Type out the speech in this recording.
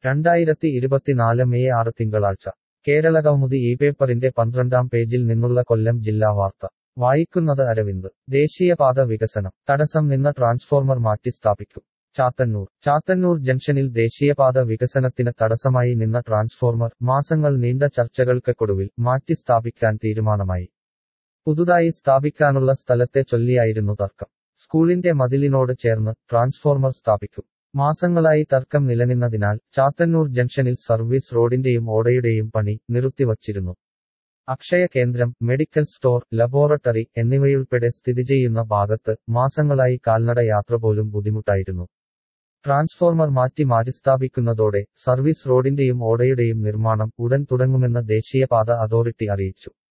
രണ്ടായിരത്തി ഇരുപത്തിനാല് മെയ് ആറ് തിങ്കളാഴ്ച കേരള കൗമുദി ഈ പേപ്പറിന്റെ പന്ത്രണ്ടാം പേജിൽ നിന്നുള്ള കൊല്ലം ജില്ലാ വാർത്ത വായിക്കുന്നത് അരവിന്ദ് ദേശീയപാത വികസനം തടസ്സം നിന്ന ട്രാൻസ്ഫോർമർ മാറ്റി സ്ഥാപിക്കും ചാത്തന്നൂർ ചാത്തന്നൂർ ജംഗ്ഷനിൽ ദേശീയപാത വികസനത്തിന് തടസ്സമായി നിന്ന ട്രാൻസ്ഫോർമർ മാസങ്ങൾ നീണ്ട ചർച്ചകൾക്കൊടുവിൽ മാറ്റി സ്ഥാപിക്കാൻ തീരുമാനമായി പുതുതായി സ്ഥാപിക്കാനുള്ള സ്ഥലത്തെ ചൊല്ലിയായിരുന്നു തർക്കം സ്കൂളിന്റെ മതിലിനോട് ചേർന്ന് ട്രാൻസ്ഫോർമർ സ്ഥാപിക്കും മാസങ്ങളായി തർക്കം നിലനിന്നതിനാൽ ചാത്തന്നൂർ ജംഗ്ഷനിൽ സർവീസ് റോഡിന്റെയും ഓടയുടെയും പണി നിർത്തിവച്ചിരുന്നു അക്ഷയ കേന്ദ്രം മെഡിക്കൽ സ്റ്റോർ ലബോറട്ടറി എന്നിവയുൾപ്പെടെ സ്ഥിതി ചെയ്യുന്ന ഭാഗത്ത് മാസങ്ങളായി കാൽനട യാത്ര പോലും ബുദ്ധിമുട്ടായിരുന്നു ട്രാൻസ്ഫോർമർ മാറ്റി മാറ്റിസ്ഥാപിക്കുന്നതോടെ സർവീസ് റോഡിന്റെയും ഓടയുടെയും നിർമ്മാണം ഉടൻ തുടങ്ങുമെന്ന് ദേശീയപാത അതോറിറ്റി അറിയിച്ചു